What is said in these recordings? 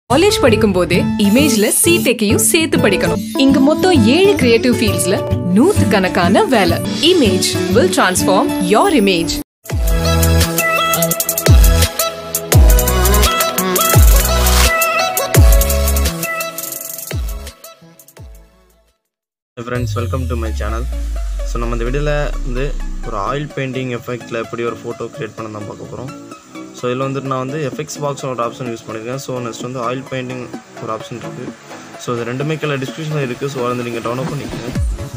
college படிக்கும் போதே இமேஜ்ல சிடெக்கையும் சேர்த்து படிக்கணும் இங்க மொத்தம் ஏழு கிரியேட்டிவ் ஃபீல்ட்ஸ்ல நூத்து கணக்கான வேலை image will transform your image friends welcome to my channel so நம்ம இந்த வீடியோவில் வந்து ஒரு ஆயில் பெயிண்டிங் எஃபெக்ட்டில் எப்படி ஒரு ஃபோட்டோ க்ரியேட் பண்ண தான் பார்க்க போகிறோம் ஸோ இதில் வந்துட்டு நான் வந்து எஃபெக்ட்ஸ் பாக்ஸ் ஒரு ஆப்ஷன் யூஸ் பண்ணியிருக்கேன் ஸோ நெக்ஸ்ட் வந்து ஆயில் பெயிண்டிங் ஒரு ஆப்ஷன் இருக்குது ஸோ இது ரெண்டுமே கீழே டிஸ்கிரிப்ஷனில் இருக்குது ஸோ வந்து நீங்கள் டவுன்லோட் பண்ணிக்கோங்க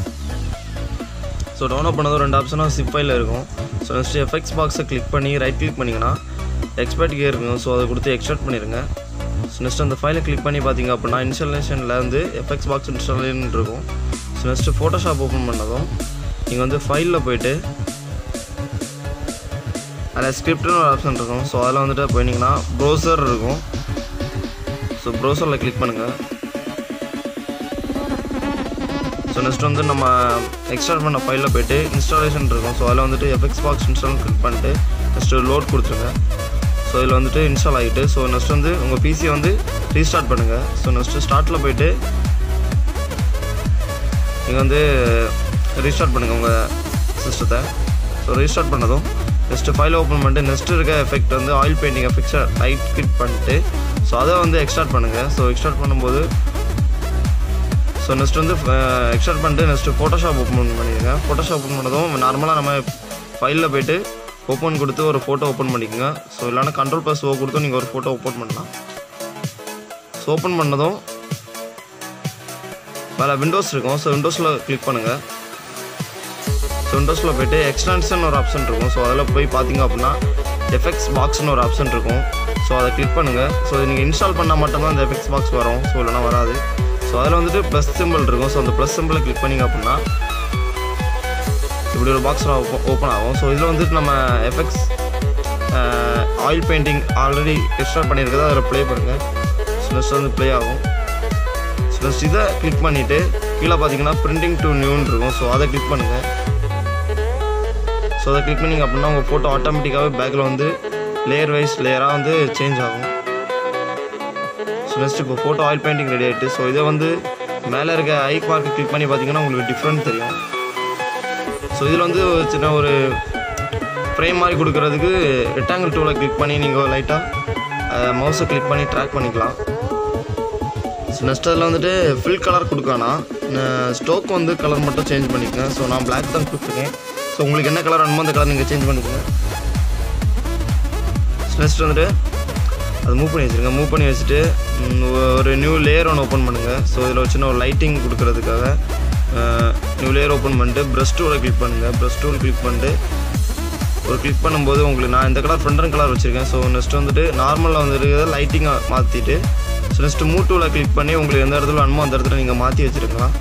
ஸோ டவுன்லோட் பண்ணதும் ரெண்டு ஆப்ஷனும் சிப் ஃபைலில் இருக்கும் ஸோ நெக்ஸ்ட் எஃபெக்ட்ஸ் பாக்ஸை கிளிக் பண்ணி ரைட் கிளிக் பண்ணிங்கன்னா எக்ஸ்பர்ட் கியர் இருக்கும் ஸோ அதை கொடுத்து எக்ஸ்ட்ராக்ட் பண்ணிடுங்க ஸோ நெக்ஸ்ட் அந்த ஃபைலை கிளிக் பண்ணி பார்த்தீங்க அப்படின்னா இன்ஸ்டாலேஷனில் வந்து எஃபெக்ட்ஸ் பாக்ஸ் இன்ஸ்டாலேஷன் இருக்கும் ஸோ நெக்ஸ்ட்டு ஃபோட்டோஷாப் ஓப்பன் பண்ணதும் நீங்கள் வந்து ஃபைலில் போயிட்டு அதில் ஸ்கிரிப்ட்னு ஒரு ஆப்ஷன் இருக்கும் ஸோ அதில் வந்துட்டு போயிட்டீங்கன்னா ப்ரௌசர் இருக்கும் ஸோ ப்ரௌசரில் கிளிக் பண்ணுங்கள் ஸோ நெக்ஸ்ட் வந்து நம்ம எக்ஸ்ட்ராக்ட் பண்ண ஃபைலில் போயிட்டு இன்ஸ்டாலேஷன் இருக்கும் ஸோ அதில் வந்துட்டு எஃபெக்ட்ஸ் பாக்ஸ் இன்ஸ்டால் கிளிக் பண்ணிட்டு நெக்ஸ்ட்டு லோட் கொடுத்துருங்க ஸோ இதில் வந்துட்டு இன்ஸ்டால் ஆகிட்டு ஸோ நெக்ஸ்ட் வந்து உங்கள் பிசியை வந்து ரீஸ்டார்ட் பண்ணுங்கள் ஸோ நெக்ஸ்ட்டு ஸ்டார்ட்டில் போயிட்டு நீங்கள் வந்து ரீஸ்டார்ட் பண்ணுங்கள் உங்கள் சிஸ்டத்தை ஸோ ரீஸ்டார்ட் பண்ணதும் நெக்ஸ்ட்டு ஃபைல் ஓப்பன் பண்ணிட்டு நெக்ஸ்ட் இருக்க எஃபெக்ட் வந்து ஆயில் பெயிண்டிங் எஃபெக்ட்ஸை ரைட் கிளிக் பண்ணிட்டு ஸோ அதை வந்து எக்ஸ்டார்ட் பண்ணுங்கள் ஸோ எக்ஸ்டார்ட் பண்ணும்போது ஸோ நெக்ஸ்ட் வந்து எக்ஸ்டார்ட் பண்ணிட்டு நெக்ஸ்ட்டு ஃபோட்டோஷாப் ஓப்பன் பண்ணிடுங்க ஃபோட்டோஷாப் ஓப்பன் பண்ணதும் நார்மலாக நம்ம ஃபைலில் போயிட்டு ஓப்பன் கொடுத்து ஒரு ஃபோட்டோ ஓப்பன் பண்ணிக்கோங்க ஸோ இல்லைனா கண்ட்ரோல் ப்ளஸ் ஓ கொடுத்து நீங்கள் ஒரு ஃபோட்டோ ஓப்பன் பண்ணலாம் ஸோ ஓப்பன் பண்ணதும் மேலே விண்டோஸ் இருக்கும் ஸோ விண்டோஸில் கிளிக் பண்ணுங்கள் ஸோ விண்டோஸில் போயிட்டு எக்ஸ்டென்ஷன் ஒரு ஆப்ஷன் இருக்கும் ஸோ அதில் போய் பார்த்தீங்க அப்படின்னா எஃபெக்ட்ஸ் பாக்ஸ்னு ஒரு ஆப்ஷன் இருக்கும் ஸோ அதை கிளிக் பண்ணுங்கள் ஸோ நீங்கள் இன்ஸ்டால் பண்ணால் மட்டும்தான் அந்த எஃபெக்ட்ஸ் பாக்ஸ் வரும் ஸோ இல்லைனா வராது ஸோ அதில் வந்துட்டு ப்ளஸ் சிம்பிள் இருக்கும் ஸோ அந்த ப்ளஸ் சிம்பிளை கிளிக் பண்ணிங்க அப்படின்னா இப்படி ஒரு பாக்ஸ் ஓப்பன் ஆகும் ஸோ இதில் வந்துட்டு நம்ம effects oil painting already extra பண்ணியிருக்கிறத அதில் ப்ளே பண்ணுங்கள் ஸோ நெக்ஸ்ட் வந்து ப்ளே ஆகும் ஸோ நெக்ஸ்ட் இதை கிளிக் பண்ணிவிட்டு கீழே பார்த்தீங்கன்னா பிரிண்டிங் டு நியூன்னு இருக்கும் ஸோ அதை கிளிக் பண்ணுங்கள் ஸோ அதை கிளிக் பண்ணிங்க அப்படின்னா உங்கள் ஃபோட்டோ ஆட்டோமேட்டிக்காகவே பேக்கில் வந்து லேயர் வைஸ் லேயராக வந்து சேஞ்ச் ஆகும் ஸோ நெக்ஸ்ட் இப்போ ஃபோட்டோ ஆயில் பெயிண்டிங் ரெடி ஆகிட்டு ஸோ இதை வந்து மேலே இருக்க ஐ மார்க்கை கிளிக் பண்ணி பார்த்தீங்கன்னா உங்களுக்கு டிஃப்ரெண்ட் தெரியும் ஸோ இதில் வந்து ஒரு சின்ன ஒரு ஃப்ரேம் மாதிரி கொடுக்கறதுக்கு ரெக்டாங்கிள் டூவில் கிளிக் பண்ணி நீங்கள் லைட்டாக மவுஸை கிளிக் பண்ணி ட்ராக் பண்ணிக்கலாம் ஸோ நெக்ஸ்ட் அதில் வந்துட்டு ஃபில் கலர் கொடுக்கானா ஸ்டோக் வந்து கலர் மட்டும் சேஞ்ச் பண்ணிக்கங்க ஸோ நான் பிளாக் தான் கொடுத்துருக்கேன் ஸோ உங்களுக்கு என்ன கலர் வேணுமோ அந்த கலர் நீங்கள் சேஞ்ச் பண்ணிக்கோங்க நெக்ஸ்ட் வந்துட்டு அது மூவ் பண்ணி வச்சுருங்க மூவ் பண்ணி வச்சுட்டு ம், ஒரு நியூ லேயர் ஒன்று ஓப்பன் பண்ணுங்கள் ஸோ இதில் வச்சுன்னா ஒரு லைட்டிங் கொடுக்கறதுக்காக நியூ லேயர் ஓப்பன் பண்ணிட்டு ப்ரஷ் டூவில் கிளிக் பண்ணுங்கள் ப்ரஷ் டூல் கிளிக் பண்ணிட்டு ஒரு கிளிக் பண்ணும்போது உங்களுக்கு நான் இந்த கலர் ஃப்ரண்ட் கலர் வச்சுருக்கேன் ஸோ நெக்ஸ்ட் வந்துட்டு நார்மலில் வந்துட்டு லைட்டிங்கை மாற்றிட்டு ஸோ நெக்ஸ்ட் மூ டூவில் கிளிக் பண்ணி உங்களுக்கு எந்த இடத்துல வேணுமோ அந்த இடத்துல நீங்கள் மாற்றி வச்சுருக்கலாம்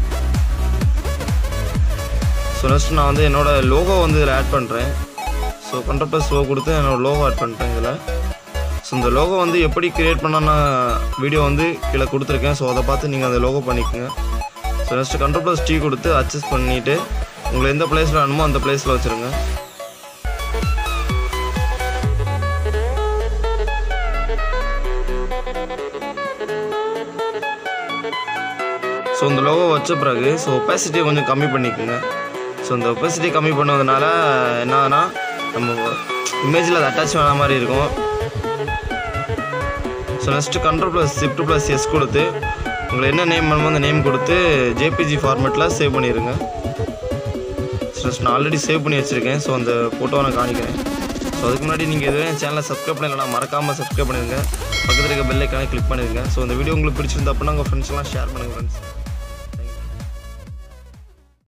ஸோ நெக்ஸ்ட் நான் வந்து என்னோடய லோகோ வந்து இதில் ஆட் பண்ணுறேன் ஸோ கண்ட்ரோல் ப்ளஸ் லோ கொடுத்து என்னோடய லோகோ ஆட் பண்ணிட்டேன் இதில் ஸோ இந்த லோகோ வந்து எப்படி கிரியேட் பண்ணான்னு வீடியோ வந்து கீழே கொடுத்துருக்கேன் ஸோ அதை பார்த்து நீங்கள் அந்த லோகோ பண்ணிக்கோங்க so next control plus T கொடுத்து அட்ஜஸ்ட் பண்ணிவிட்டு உங்களுக்கு எந்த பிளேஸில் வேணுமோ அந்த பிளேஸில் வச்சுருங்க ஸோ இந்த லோகோ வச்ச பிறகு ஸோ ஒப்பாசிட்டியை கொஞ்சம் கம்மி பண்ணிக்கோங்க ஸோ இந்த ஒப்பாசிட்டி கம்மி பண்ணதுனால என்ன ஆகுனா நம்ம இமேஜில் அது அட்டாச் ஆன மாதிரி இருக்கும் so next control plus shift plus S கொடுத்து உங்களுக்கு என்ன நேம் வேணுமோ அந்த நேம் கொடுத்து ஜேபிஜி ஃபார்மேட்டில் சேவ் பண்ணிடுங்க ஸோ நெக்ஸ்ட் நான் ஆல்ரெடி சேவ் பண்ணி வச்சுருக்கேன் ஸோ அந்த ஃபோட்டோவை நான் காணிக்கிறேன் ஸோ அதுக்கு முன்னாடி நீங்கள் எதுவும் என் சேனலை சப்ஸ்கிரைப் பண்ணலைன்னா மறக்காமல் சப்ஸ்கிரைப் பண்ணிடுங்க பக்கத்தில் இருக்க பெல் ஐக்கானே கிளிக் பண்ணிடுங்க ஸோ இந்த வீடியோ உங்களுக்கு பிடிச்சிருந்தா அப்படின்னா உங்கள் ஃப்ரெண்ட்ஸ்லாம் ஷேர் பண்ணுங்கள் ஃப்ரெண்ட்ஸ்